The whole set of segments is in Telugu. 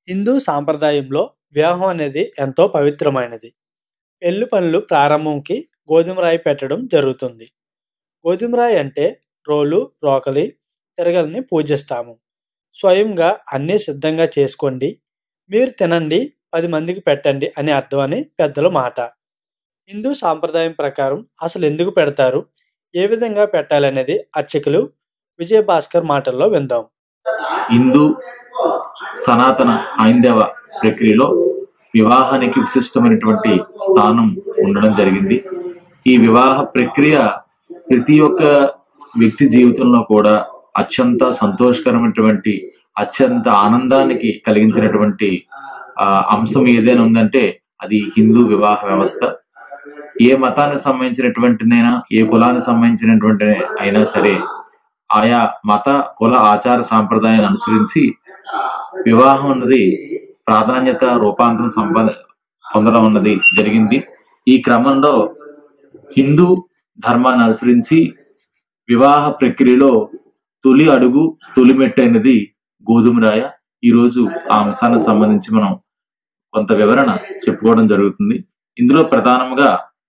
హిందూ సాంప్రదాయంలో వివాహం అనేది ఎంతో పవిత్రమైనది. పెళ్లి పనులు ప్రారంభంకి గోధుమ రాయి పెట్టడం జరుగుతుంది. గోధుమ రాయి అంటే రోలు, రోకలి, తిరగలిని పూజిస్తాము. స్వయంగా అన్నీ సిద్ధంగా చేసుకోండి, మీరు తినండి, పది మందికి పెట్టండి అని అర్థం అని పెద్దల మాట. హిందూ సాంప్రదాయం ప్రకారం అసలు ఎందుకు పెడతారు, ఏ విధంగా పెట్టాలనేది అర్చకులు విజయభాస్కర్ మాటల్లో విందాం. హిందూ సనాతన హైందవ ప్రక్రియలో వివాహానికి విశిష్టమైనటువంటి స్థానం ఉండడం జరిగింది ఈ వివాహ ప్రక్రియ ప్రతి ఒక్క వ్యక్తి జీవితంలో కూడా అత్యంత సంతోషకరమైనటువంటి అత్యంత ఆనందానికి కలిగించినటువంటి ఆ, అంశం ఏదైనా ఉందంటే అది హిందూ వివాహ వ్యవస్థ ఏ మతానికి సంబంధించినటువంటినైనా ఏ కులానికి సంబంధించినటువంటి అయినా సరే ఆయా మత కుల ఆచార సాంప్రదాయాన్ని అనుసరించి వివాహం అన్నది ప్రాధాన్యత రూపాంతరం సంపాద పొందడం అన్నది జరిగింది ఈ క్రమంలో హిందూ ధర్మాన్ని అనుసరించి వివాహ ప్రక్రియలో తొలి అడుగు తొలి మెట్టు అనేది గోధుమ రాయ ఈ రోజు ఆ అంశానికి సంబంధించి మనం కొంత వివరణ చెప్పుకోవడం జరుగుతుంది ఇందులో ప్రధానంగా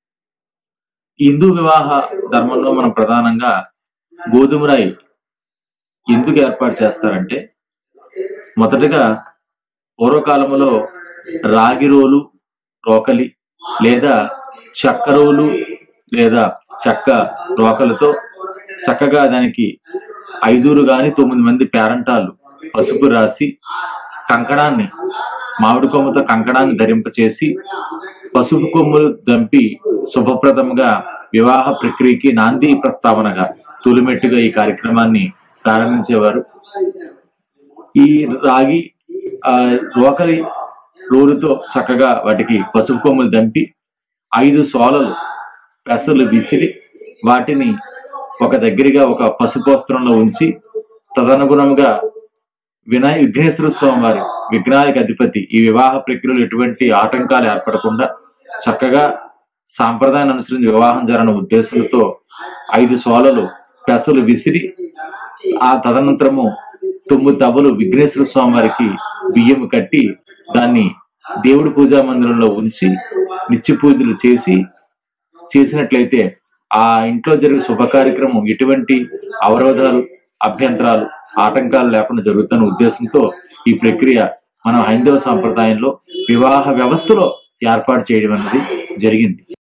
ఈ హిందూ వివాహ ధర్మంలో మనం ప్రధానంగా గోధుమ రాయి ఎందుకు ఏర్పాటు చేస్తారంటే మొదటగా పూర్వకాలంలో రాగి రోలు రోకలి లేదా చెక్క రోలు లేదా చెక్క రోకలతో చక్కగా దానికి ఐదుగురు గాని తొమ్మిది మంది పేరంటాలు పసుపు రాసి కంకణాన్ని మామిడి కొమ్మతో కంకణాన్ని ధరింపచేసి పసుపు కొమ్ములు దంపి శుభప్రదంగా వివాహ ప్రక్రియకి నాంది ప్రస్తావనగా తొలిమెట్టుగా ఈ కార్యక్రమాన్ని ప్రారంభించేవారు ఈ రాగి ఆ రోకలి రోలుతో చక్కగా వాటికి పసుపు కొమ్ములు దంపి ఐదు సోలలు పెసలు విసిరి వాటిని ఒక దగ్గరగా ఒక పసుపు వస్త్రంలో ఉంచి తదనుగుణంగా వినాయ విఘ్నేశ్వర స్వామి వారి విఘ్నాలకు అధిపతి ఈ వివాహ ప్రక్రియలో ఎటువంటి ఆటంకాలు ఏర్పడకుండా చక్కగా సాంప్రదాయాన్ని అనుసరించి వివాహం జరగని ఉద్దేశంతో ఐదు సోలలు పెసలు విసిరి ఆ తదనంతరము తొమ్మిది తబలు విఘ్నేశ్వర స్వామి వారికి బియ్యం కట్టి దాన్ని దేవుడి పూజా మందిరంలో ఉంచి నిత్య పూజలు చేసి చేసినట్లయితే ఆ ఇంట్లో జరిగే శుభ కార్యక్రమం ఎటువంటి అవరోధాలు అభ్యంతరాలు ఆటంకాలు లేకుండా జరుగుతున్న ఉద్దేశంతో ఈ ప్రక్రియ మన హైందవ సాంప్రదాయంలో వివాహ వ్యవస్థలో ఏర్పాటు చేయడం అనేది జరిగింది